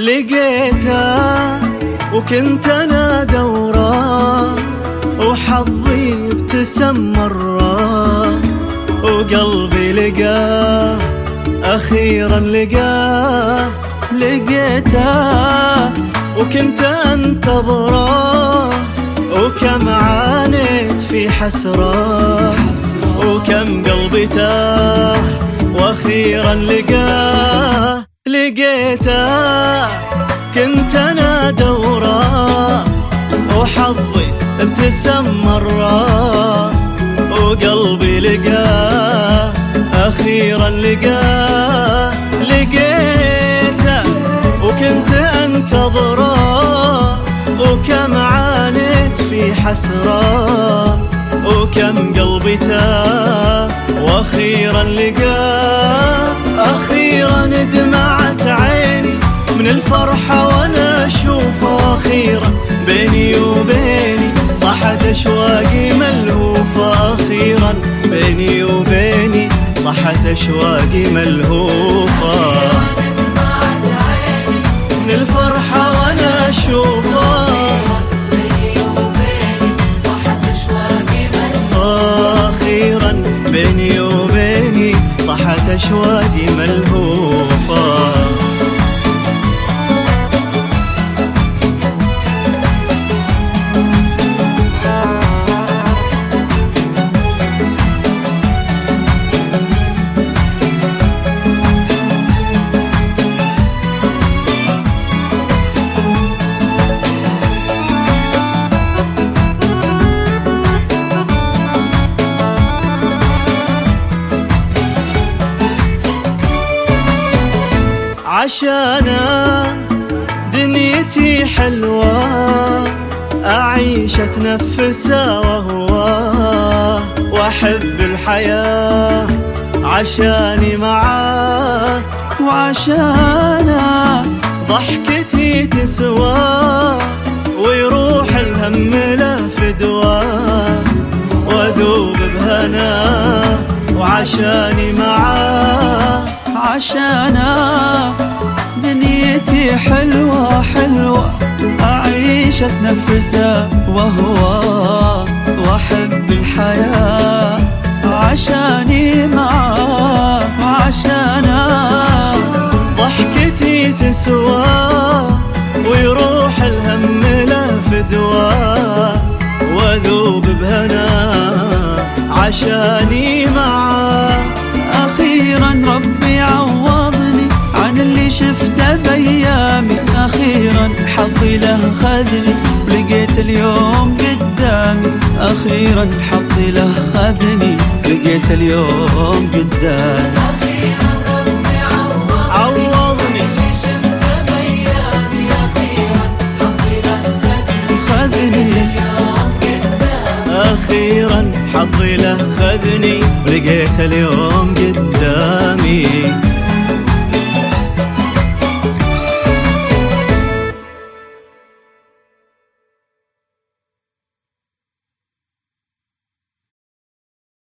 لقيته وكنت انا دورة وحظي ابتسم مرة وقلبي لقاه اخيرا لقاه لقيته وكنت انتظره وكم عانيت في حسره وكم قلبي تاه واخيرا لقاه لقيته كنت انا دورة وحظي ابتسم مرة وقلبي لقاه اخيرا لقاه لقيته وكنت انتظره وكم عانيت في حسره وكم قلبي تاه واخيرا لقاه اخيرا دمعت عيني من الفرحة وانا اشوفه اخيرا بيني وبيني صحت اشواقي ملهوفة اخيرا بيني وبيني صحت اشواقي ملهوفة من الفرحة وانا اشوفه اخيرا بيني وبيني صحت اشواقي ملهوفه عشانا دنيتي حلوة أعيش أتنفسها وهو وأحب الحياة عشاني معاه وعشانا ضحكتي تسوى ويروح الهم له فدوى وذوب بهنا وعشاني معاه عشانا دنيتي حلوة حلوة أعيش أتنفسها وهو وأحب الحياة عشاني معاه وعشانا ضحكتي تسوى ويروح الهم له فدوى وذوب بهنا عشاني معاه أخيرا ربي عوضني عن اللي شفته بأيامي أخيرا حظي له خذني ولقيت اليوم قدامي أخيرا حظي له خذني لقيت اليوم قدامي عوضني خذني أخيرا حظي له خذني ولقيت اليوم قدامي